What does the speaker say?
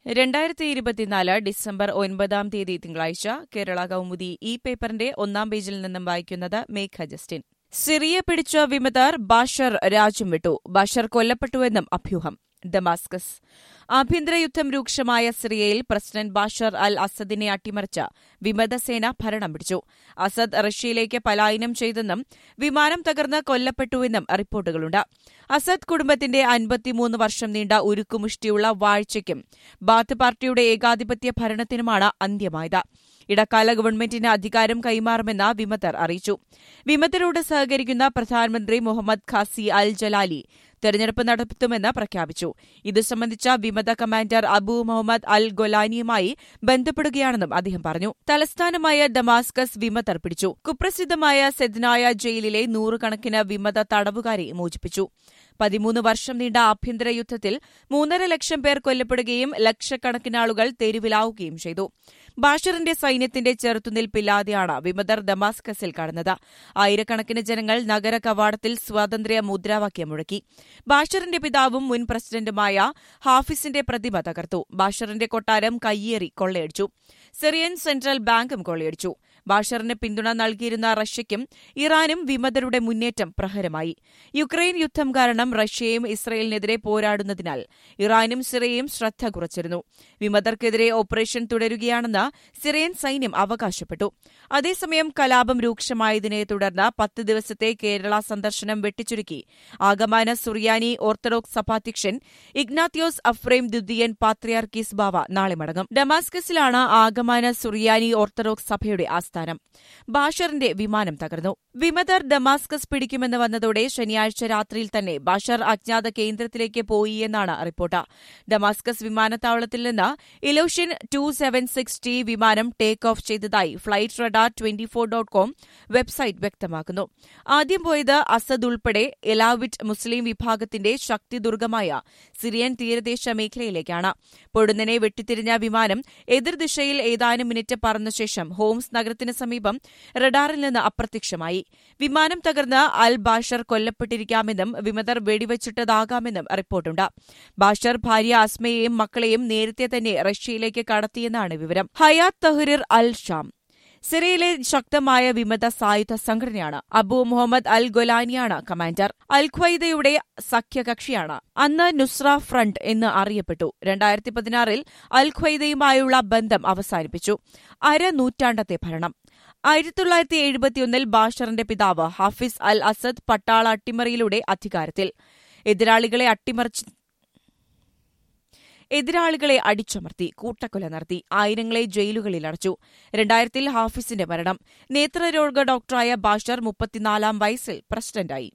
രണ്ടായിരത്തി ഇരുപത്തിനാല് ഡിസംബർ ഒൻപതാം തീയതി തിങ്കളാഴ്ച കേരള കൗമുദി ഈ പേപ്പറിന്റെ ഒന്നാം പേജിൽ നിന്നും വായിക്കുന്നത് മേഘ ജസ്റ്റിൻ സിറിയ പിടിച്ച വിമതർ ബാഷർ രാജ്യം വിട്ടു ബാഷർ കൊല്ലപ്പെട്ടുവെന്നും അഭ്യൂഹം ഡമാസ്കസ് ആഭ്യന്തര യുദ്ധം രൂക്ഷമായ സിറിയയിൽ പ്രസിഡന്റ് ബാഷർ അൽ അസദിനെ അട്ടിമറിച്ച വിമതസേന ഭരണം പിടിച്ചു അസദ് റഷ്യയിലേക്ക് പലായനം ചെയ്തെന്നും വിമാനം തകർന്ന് കൊല്ലപ്പെട്ടുവെന്നും റിപ്പോർട്ടുകളുണ്ട് അസദ് കുടുംബത്തിന്റെ അൻപത്തിമൂന്ന് വർഷം നീണ്ട ഉരുക്കുമുഷ്ടിയുള്ള വാഴ്ചയ്ക്കും ബാത്ത് പാർട്ടിയുടെ ഏകാധിപത്യ ഭരണത്തിനുമാണ് അന്ത്യമായത് ഇടക്കാല ഗവൺമെന്റിന് അധികാരം കൈമാറുമെന്ന് വിമതർ അറിയിച്ചു വിമതരോട് സഹകരിക്കുന്ന പ്രധാനമന്ത്രി മുഹമ്മദ് ഖാസി അൽ ജലാലി തെരഞ്ഞെടുപ്പ് നടത്തുമെന്ന് പ്രഖ്യാപിച്ചു ഇത് സംബന്ധിച്ച വിമത കമാൻഡർ അബു മുഹമ്മദ് അൽ ഗൊലാനിയുമായി ബന്ധപ്പെടുകയാണെന്നും അദ്ദേഹം പറഞ്ഞു തലസ്ഥാനമായ ദമാസ്കസ് വിമതർ പിടിച്ചു കുപ്രസിദ്ധമായ സെദ്നായ ജയിലിലെ നൂറുകണക്കിന് വിമത തടവുകാരെ മോചിപ്പിച്ചു പതിമൂന്ന് വർഷം നീണ്ട ആഭ്യന്തര യുദ്ധത്തിൽ മൂന്നര ലക്ഷം പേർ കൊല്ലപ്പെടുകയും ലക്ഷക്കണക്കിന് ആളുകൾ തെരുവിലാവുകയും ചെയ്തു ബാഷറിന്റെ സൈന്യത്തിന്റെ ചെറുത്തുനിൽപ്പില്ലാതെയാണ് വിമതർ ദമാസ്കസിൽ കടന്നത് ആയിരക്കണക്കിന് ജനങ്ങൾ നഗര കവാടത്തിൽ സ്വാതന്ത്ര്യ മുദ്രാവാക്യം മുഴക്കി ബാഷറിന്റെ പിതാവും മുൻ പ്രസിഡന്റുമായ ഹാഫിസിന്റെ പ്രതിമ തകർത്തു ബാഷറിന്റെ കൊട്ടാരം കയ്യേറി കൊള്ളയടിച്ചു സിറിയൻ സെൻട്രൽ ബാങ്കും കൊള്ളയടിച്ചു ബാഷറിന് പിന്തുണ നൽകിയിരുന്ന റഷ്യയ്ക്കും ഇറാനും വിമതരുടെ മുന്നേറ്റം പ്രഹരമായി യുക്രൈൻ യുദ്ധം കാരണം റഷ്യയും ഇസ്രയേലിനെതിരെ പോരാടുന്നതിനാൽ ഇറാനും സിറിയയും ശ്രദ്ധ കുറച്ചിരുന്നു വിമതർക്കെതിരെ ഓപ്പറേഷൻ തുടരുകയാണെന്ന് സിറിയൻ സൈന്യം അവകാശപ്പെട്ടു അതേസമയം കലാപം രൂക്ഷമായതിനെ തുടർന്ന് പത്ത് ദിവസത്തെ കേരള സന്ദർശനം വെട്ടിച്ചുരുക്കി ആഗമാന സുറിയാനി ഓർത്തഡോക്സ് സഭാധ്യക്ഷൻ ഇഗ്നാത്യോസ് അഫ്രേം ദ്വിതീയൻ പാത്രിയാർക്കീസ് ബാവ നാളെ മടങ്ങും ഡമാസ്കസിലാണ് ആഗമാന സുറിയാനി ഓർത്തഡോക്സ് സഭയുടെ ആസ്ഥാനം ബാഷറിന്റെ വിമാനം തകർന്നു വിമതർ ഡമാസ്കസ് പിടിക്കുമെന്ന് വന്നതോടെ ശനിയാഴ്ച രാത്രിയിൽ തന്നെ ബാഷർ അജ്ഞാത കേന്ദ്രത്തിലേക്ക് പോയി എന്നാണ് റിപ്പോർട്ട് ഡമാസ്കസ് വിമാനത്താവളത്തിൽ നിന്ന് Ilyushin two seven six T വിമാനം ടേക്ക് ഓഫ് ചെയ്തതായി flight radar twenty four dot com website വ്യക്തമാക്കുന്നു ആദ്യം പോയത് അസദ് ഉൾപ്പെടെ എലാവിറ്റ് മുസ്ലിം വിഭാഗത്തിന്റെ ശക്തിദുർഗമായ സിറിയൻ തീരദേശ മേഖലയിലേക്കാണ് പൊടുന്നനെ വെട്ടിത്തിരിഞ്ഞ വിമാനം എതിർദിശയിൽ ഏതാനും മിനിറ്റ് പറന്ന ശേഷം ഹോംസ് നഗരത്തിന് സമീപം റഡാറിൽ നിന്ന് അപ്രത്യക്ഷമായി വിമാനം തകർന്ന് അൽ ബാഷർ കൊല്ലപ്പെട്ടിരിക്കാമെന്നും വിമതർ വെടിവച്ചിട്ടതാകാമെന്നും റിപ്പോർട്ടുണ്ട് ബാഷർ ഭാര്യ അസ്മയെയും മക്കളെയും നേരത്തെ തന്നെ റഷ്യയിലേക്ക് കടത്തിയെന്നാണ് വിവരം ഹയാത്ത് തഹ്രിർ അൽ ഷാം സിറിയയിലെ ശക്തമായ വിമത സായുധ സംഘടനയാണ് അബു മുഹമ്മദ് അൽ ഗൊലാനിയാണ് കമാൻഡർ അൽ ഖ്വയ്ദയുടെ സഖ്യകക്ഷിയാണ് അന്ന് നുസ്ര ഫ്രണ്ട് എന്ന് അറിയപ്പെട്ടു രണ്ടായിരത്തി പതിനാറിൽ അൽ ഖ്വയ്ദയുമായുള്ള ബന്ധം അവസാനിപ്പിച്ചു അര നൂറ്റാണ്ടത്തെ ഭരണം ആയിരത്തി തൊള്ളായിരത്തി എഴുപത്തിയൊന്നിൽ ബാഷറിന്റെ പിതാവ് ഹാഫിസ് അൽ അസദ് പട്ടാള അട്ടിമറിയിലൂടെ അധികാരത്തിൽ എതിരാളികളെ അട്ടിമറിച്ച് എതിരാളികളെ അടിച്ചമർത്തി കൂട്ടക്കൊല നടത്തി ആയിരങ്ങളെ ജയിലുകളിൽ അടച്ചു രണ്ടായിരത്തിൽ ഹാഫിസിന്റെ മരണം നേത്രരോഗ ഡോക്ടറായ ബാഷർ മുപ്പത്തിനാലാം വയസ്സിൽ പ്രസിഡന്റായി